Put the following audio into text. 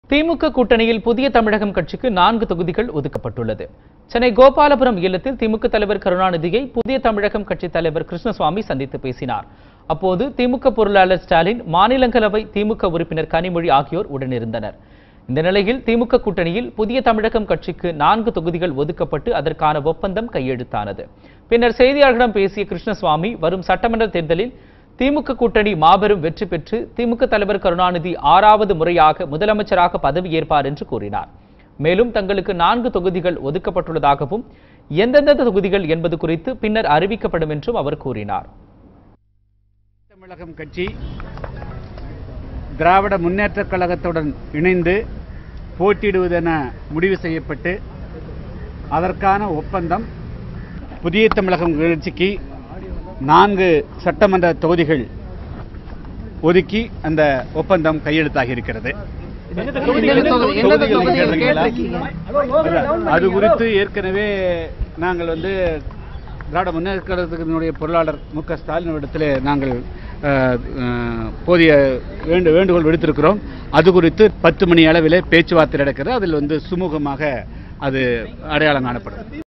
திமுக கூட்டணியில் புதிய தமிழகம் கட்சிக்கு நான்கு தொகுதிகள் ஒதுக்கப்பட்டுள்ளது சென்னை கோபாலபுரம் இல்லத்தில் திமுக தலைவர் கருணாநிதியை புதிய தமிழகம் கட்சி தலைவர் கிருஷ்ணசுவாமி சந்தித்து பேசினார் அப்போது திமுக பொருளாளர் ஸ்டாலின் மாநிலங்களவை திமுக உறுப்பினர் கனிமொழி ஆகியோர் உடனிருந்தனர் இந்த நிலையில் திமுக கூட்டணியில் புதிய தமிழகம் கட்சிக்கு நான்கு தொகுதிகள் ஒதுக்கப்பட்டு அதற்கான ஒப்பந்தம் கையெழுத்தானது பின்னர் செய்தியாளர்களிடம் பேசிய கிருஷ்ணசுவாமி வரும் சட்டமன்ற தேர்தலில் திமுக கூட்டணி மாபெரும் வெற்றி பெற்று திமுக தலைவர் கருணாநிதி ஆறாவது முறையாக முதலமைச்சராக பதவியேற்பார் என்று கூறினார் மேலும் தங்களுக்கு நான்கு தொகுதிகள் ஒதுக்கப்பட்டுள்ளதாகவும் எந்தெந்த தொகுதிகள் என்பது குறித்து பின்னர் அறிவிக்கப்படும் என்றும் அவர் கூறினார் தமிழகம் கட்சி திராவிட முன்னேற்றக் கழகத்துடன் இணைந்து போட்டியிடுவதென முடிவு செய்யப்பட்டு அதற்கான ஒப்பந்தம் புதிய தமிழகம் கட்சிக்கு நான்கு சட்டமன்ற தொகுதிகள் ஒதுக்கி அந்த ஒப்பந்தம் கையெழுத்தாகி இருக்கிறது அது குறித்து ஏற்கனவே நாங்கள் வந்து திராவிட முன்னேற்ற கழகத்தினுடைய பொருளாளர் மு க ஸ்டாலினிடத்தில் நாங்கள் அஹ், அஹ், போதிய வேண்டு வேண்டுகோள் விடுத்திருக்கிறோம் அது குறித்து பத்து மணி அளவிலே பேச்சுவார்த்தை நடக்கிறது அதில் வந்து சுமூகமாக அது அடையாளம் காணப்படும்